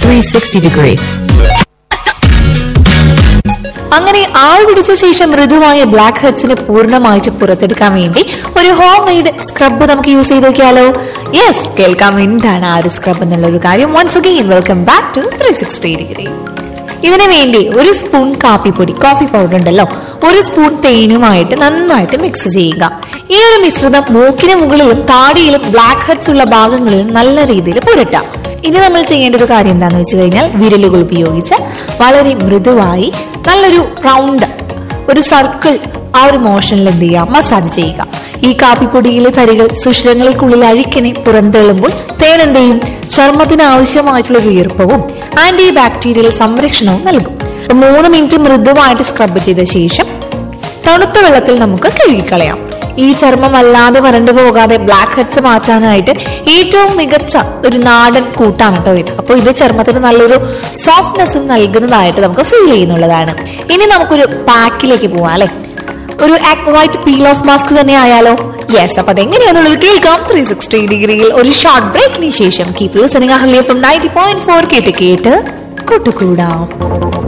360 degree. അങ്ങനെ ആൾ പിടിച്ച ശേഷം മൃദുവായ ബ്ലാക്ക് ഹെഡ്സിനെ പൂർണ്ണമായിട്ട് പുറത്തെടുക്കാൻ വേണ്ടി ഒരു ഹോം മെയ്ഡ് സ്ക്രബ് നമുക്ക് യൂസ് ചെയ്ത് നോക്കിയാലോ യെസ് കേൾക്കാം എന്താണ് ആ ഒരു സ്ക്രബ് എന്നുള്ള ഒരു കാര്യം once again welcome back to three sixty degree ഇതിനു വേണ്ടി ഒരു സ്പൂൺ കാപ്പിപ്പൊടി കോഫി പൗഡർ ഉണ്ടല്ലോ ഒരു സ്പൂൺ തേനുമായിട്ട് നന്നായിട്ട് മിക്സ് ചെയ്യുക ഈ ഒരു മിശ്രിതം മൂക്കിന് മുകളിലും താടിയിലും ബ്ലാക്ക് ഹെഡ്സ് ഉള്ള ഭാഗങ്ങളിലും നല്ല രീതിയിൽ പുരട്ടാം ഇനി നമ്മൾ ചെയ്യേണ്ട ഒരു കാര്യം എന്താണെന്ന് വെച്ച് കഴിഞ്ഞാൽ വിരലുകൾ ഉപയോഗിച്ച് വളരെ മൃദുവായി നല്ലൊരു റൗണ്ട് ഒരു സർക്കിൾ ആ ഒരു മോഷനിൽ എന്ത് ചെയ്യുക മസാജ് ചെയ്യുക ഈ കാപ്പിപ്പൊടിയിലെ തരികൾ സുഷിരങ്ങൾക്കുള്ളിൽ അഴുക്കിനെ പുറന്തള്ളുമ്പോൾ തേൻ എന്ത് ചെയ്യും ചർമ്മത്തിന് ആവശ്യമായിട്ടുള്ള ഒരു ഈർപ്പവും ആന്റി ബാക്ടീരിയൽ സംരക്ഷണവും നൽകും അപ്പൊ മൂന്ന് മിനിറ്റ് മൃദുവായിട്ട് സ്ക്രബ് ചെയ്ത ശേഷം തണുത്ത വെള്ളത്തിൽ നമുക്ക് കഴുകിക്കളയാം ഈ ചർമ്മം അല്ലാതെ വരണ്ടു പോകാതെ ബ്ലാക്ക് ഹെഡ്സ് മാറ്റാനായിട്ട് ഏറ്റവും മികച്ച ഒരു നാടൻ കൂട്ടാണ് കേട്ടോ ഇത് അപ്പോൾ ഇത് ചർമ്മത്തിന് നല്ലൊരു സോഫ്റ്റ്നെസ് നൽകുന്നതായിട്ട് നമുക്ക് ഫീൽ ചെയ്യുന്നുള്ളതാണ് ഇനി നമുക്കൊരു പാക്കിലേക്ക് പോവാം അല്ലെ ഒരു വൈറ്റ് പീൽ ഓഫ് മാസ്ക് തന്നെ ആയാലോ യെസ് അപ്പൊ അതെങ്ങനെയാന്നുള്ളത് കേൾക്കാം ത്രീ സിക്സ്റ്റി ഡിഗ്രിയിൽ ഒരു ഷോർട്ട് ബ്രേക്കിന് ശേഷം keep listening Ahalya from ninety point four കേട്ട് കേട്ട് കൂട്ടുകൂടാം